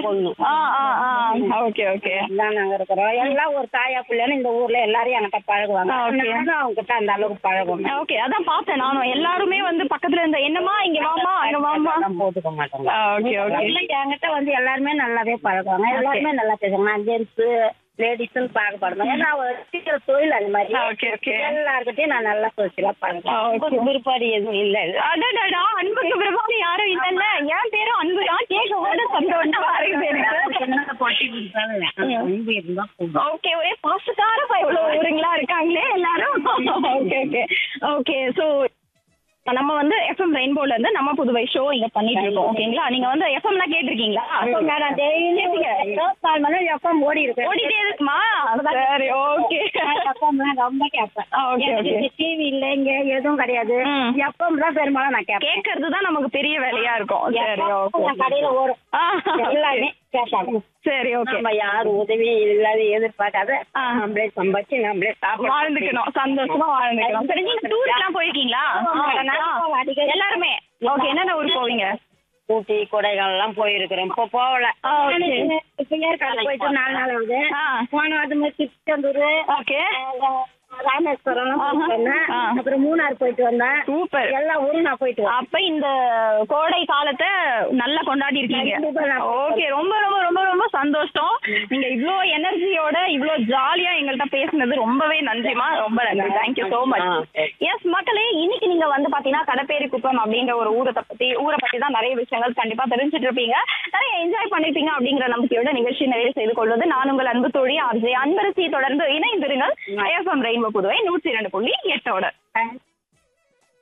பொண்ணு ஆ ஆ ஆ okay okay தான் நாங்க இருக்கிறோம் எல்லாம் ஒரு தாயா பிள்ளைன்னு இந்த ஊர்ல எல்லாரும் என்கிட்ட பழகுவாங்க ஆ, okay. நானும் அவங்க கிட்ட அந்த அளவுக்கு பழகுவோம் ஓகே அதான் பார்த்தேன் நானும் எல்லாருமே வந்து பக்கத்துல இருந்த என்னம்மா இங்க வாமா அங்க வாமா அதெல்லாம் போட்டுக்க மாட்டோங்க ஓகே ஓகே எல்லாம் என்கிட்ட வந்து எல்லாருமே நல்லாவே பழகுவாங்க எல்லாருமே நல்லா பேசுவாங்க நான் ஜென்ஸ் லேடிஸ்ன்னு பார்க்கப்படுவேன் ஏன்னா அவ செய்யற தொழில் அந்த மாதிரி ஓகே ஓகே எல்லார்கிட்டயும் நான் நல்லா சோசியலா ஆ, பழகுவேன் okay. உங்களுக்கு விருப்பாடு எதுவும் இல்ல அடடடா அன்புக்கு பிரபாவம் யாரும் இல்லல்ல என் பேரும் அன்பு தான் கேட்க ஓட சந்தோஷமா இருக்குது எனக்கு என்ன பொட்டி கொடுத்தாலும் அன்பு இருந்தா போதும் ஓகே ஒரே பாசக்கார இவ்வளவு ஊருங்களா இருக்காங்களே எல்லாரும் ஓகே ஓகே ஓகே ஸோ நம்ம வந்து எஃப்எம் ரெயின்போல இருந்து நம்ம புதுவை ஷோ இங்க பண்ணிட்டு இருக்கோம் ஓகேங்களா நீங்க வந்து எஃப்எம்லாம் கேட்டிருக்கீங்களா நான் டெய்லி கால் மணி நேரம் எப்பவும் ஓடி இருக்கேன் ஓடிட்டே இருக்குமா சரி ஓகே எப்பவும் ரொம்ப கேட்பேன் ஓகே ஓகே டிவி இல்லைங்க எதுவும் கிடையாது ம். எப்பவும் தான் பெரும்பாலும் நான் கேட்பேன் கேட்கறது தான் நமக்கு பெரிய வேலையா இருக்கும் சரி எப்பவும் ஓகே என் கடையில ஓடும் எல்லாமே கேட்பாங்க சரி ஓகே நம்ம யார் உதவி இல்லாத எதிர்பார்க்காத ஆ. நம்மளே சம்பாதிச்சு நம்மளே சாப்பிடலாம் வாழ்ந்துக்கணும் சந்தோஷமா வாழ்ந்துக்கணும் சரி நீங்க டூர் எல்லாம் போயிருக்கீங்களா நான் அடிக்கடி எல்லாருமே ஓகே என்னென்ன ஊர் போவீங்க ஊட்டி கொடைக்கானல் எல்லாம் போயிருக்கிறேன் இப்போ போகல ஆ, okay. இப்ப ஏற்காடு போயிட்டு நாலு நாள் ஆகுது ஆ. போன அது மாதிரி திருச்செந்தூர் ஓகே ராமேஸ்வரம் எல்லாம் போயிட்டு வந்தேன் ஆ. அப்புறம் மூணார் போயிட்டு வந்தேன் சூப்பர் எல்லா ஊரும் நான் போயிட்டு வந்தேன் அப்ப இந்த கோடை காலத்தை நல்லா கொண்டாடி இருக்கீங்க கண்டிப்பா நான் ஓகே ரொம்ப ரொம்ப ரொம்ப ரொம்ப சந்தோஷம் நீங்க இவ்ளோ எனர்ஜியோட இவ்ளோ ஜாலியா எங்கள்கிட்ட பேசுனது ரொம்பவே நன்றிமா ரொம்ப நன்றி thank you so much ah, okay. Yes மக்களே இன்னைக்கு நீங்க வந்து பாத்தீங்கன்னா கடப்பேரி குப்பம் அப்படின்ற ஒரு ஊரை பத்தி ஊரை பத்தி தான் நிறைய விஷயங்கள் கண்டிப்பா தெரிஞ்சுட்டு இருப்பீங்க நிறைய என்ஜாய் பண்ணிருப்பீங்க அப்படிங்கிற நம்பிக்கையோட நிகழ்ச்சி நிறைவு செய்து கொள்வது நான் உங்கள் அன்பு தோழி ஆர்ஜே அன்பரசி தொடர்ந்து இணைந்திருங்கள் ஐஎஃப்எம் ரெயின்போ புதுவை நூற்றி இரண்டு புள்ளி எட்டோட Thanks.